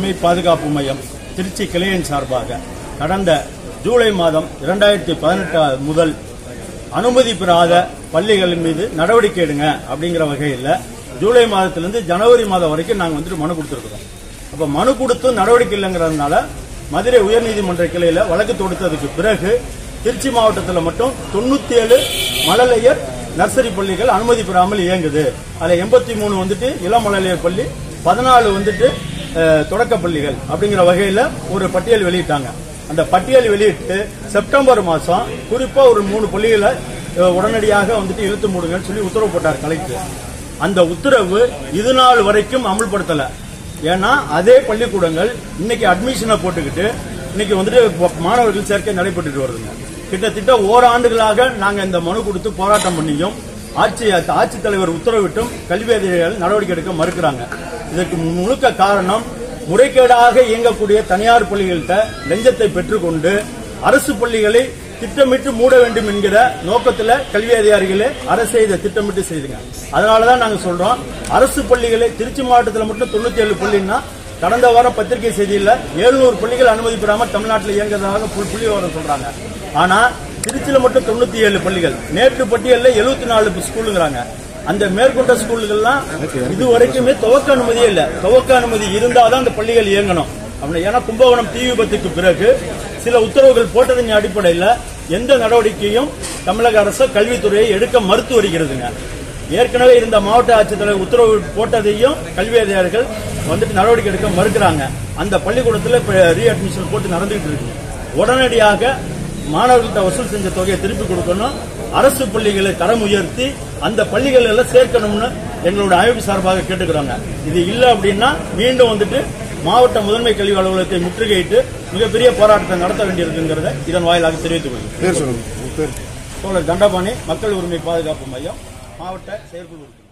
உரிமை பாதுகாப்பு மையம் திருச்சி கிளையின் சார்பாக கடந்த ஜூலை மாதம் இரண்டாயிரத்தி பதினெட்டு முதல் அனுமதி பெறாத பள்ளிகளின் மீது நடவடிக்கை எடுங்க அப்படிங்கிற வகையில் ஜூலை மாதத்திலிருந்து ஜனவரி மாதம் வரைக்கும் நாங்கள் வந்துட்டு மனு கொடுத்துருக்கிறோம் அப்ப மனு கொடுத்து நடவடிக்கை இல்லைங்கிறதுனால மதுரை உயர்நீதிமன்ற கிளையில வழக்கு தொடுத்ததுக்கு பிறகு திருச்சி மாவட்டத்தில் மட்டும் தொண்ணூத்தி ஏழு மழலையர் நர்சரி பள்ளிகள் அனுமதி பெறாமல் இயங்குது அதுல எண்பத்தி மூணு வந்துட்டு இளம் மழலையர் பள்ளி பதினாலு வந்துட்டு அஹ், தொடக்க பள்ளிகள் அப்படிங்கிற வகையில ஒரு பட்டியல் வெளியிட்டாங்க அந்த பட்டியல் வெளியிட்டு செப்டம்பர் மாசம் குறிப்பா ஒரு மூணு பள்ளிகளை அஹ், உடனடியாக வந்துட்டு இழுத்து மூடுங்கன்னு சொல்லி உத்தரவு போட்டார் கலெக்டர் அந்த உத்தரவு இது நாள் வரைக்கும் அமல்படுத்தல ஏன்னா அதே பள்ளிக்கூடங்கள் இன்னைக்கு அட்மிஷனை போட்டுக்கிட்டு இன்னைக்கு வந்துட்டு ப- மாணவர்கள் சேர்க்கை நடைபெற்றுட்டு வருதுங்க கிட்டத்தட்ட ஓராண்டுகளாக நாங்க இந்த மனு கொடுத்து போராட்டம் பண்ணியும் ஆட்சி ஆட்சித்தலைவர் உத்தரவிட்டும் கல்வி அதிகாரிகள் நடவடிக்கை எடுக்க மறுக்கிறாங்க இதற்கு முழுக்க காரணம் முறைகேடாக இயங்கக்கூடிய தனியார் பள்ளிகள்கிட்ட லஞ்சத்தை பெற்றுக்கொண்டு அரசு பள்ளிகளை திட்டமிட்டு மூட வேண்டும் என்கிற நோக்கத்துல கல்வி அதிகாரிகளே அரசே இதை திட்டமிட்டு செய்துங்க அதனாலதான் நாங்க சொல்றோம் அரசு பள்ளிகளை திருச்சி மாவட்டத்தில் மட்டும் தொண்ணூத்தி ஏழு பள்ளின்னா கடந்த வாரம் பத்திரிகை செய்தியில 700 பள்ளிகள் அனுமதி பெறாம தமிழ்நாட்டில் இயங்குறதாக புள்ளி புள்ளி விவரம் சொல்றாங்க ஆனா திருச்சியில மட்டும் தொண்ணூத்தி ஏழு பள்ளிகள் நேற்று பட்டியல்ல எழுபத்தி நாலு ஸ்கூலுங்கிறாங்க அந்த மேற்கொண்ட ஸ்கூல்கள்லாம் இது வரைக்குமே துவக்க அனுமதியே இல்ல துவக்க அனுமதி இருந்தாதான் அந்த பள்ளிகள் இயங்கணும் அப்படி ஏன்னா கும்பகோணம் தீ விபத்துக்கு பிறகு சில உத்தரவுகள் போட்டதின் அடிப்படையில் எந்த நடவடிக்கையும் தமிழக அரசு கல்வித்துறையை எடுக்க மறுத்து வருகிறதுங்க ஏற்கனவே இருந்த மாவட்ட ஆட்சித்தலைவர் உத்தரவு போட்டதையும் கல்வி அதிகாரிகள் வந்துட்டு நடவடிக்கை எடுக்க மறுக்கிறாங்க அந்த பள்ளிக்கூடத்தில் இப்ப ரீஅட்மிஷன் போட்டு நடந்துகிட்டு இருக்கு உடனடியாக மாணவர்கள்ட்ட வசூல் செஞ்ச தொகையை திருப்பி கொடுக்கணும் அரசு பள்ளிகளை தரம் உயர்த்தி அந்த பள்ளிகள் எல்லாம் சேர்க்கணும்னு எங்களோட அமைப்பு சார்பாக கேட்டுக்கிறோங்க இது இல்ல அப்படின்னா மீண்டும் வந்துட்டு மாவட்ட முதன்மை கல்வி அலுவலகத்தை முற்றுகையிட்டு மிகப்பெரிய போராட்டத்தை நடத்த வேண்டியிருக்குங்கிறத இதன் வாயிலாக தெரிவித்துக் கொள்கிறேன் பேர் சொல்லுங்க உங்க பேர் தோழர் தண்டபாணி மக்கள் உரிமை பாதுகாப்பு மையம் மாவட்ட செயற்குழு உறுப்பினர்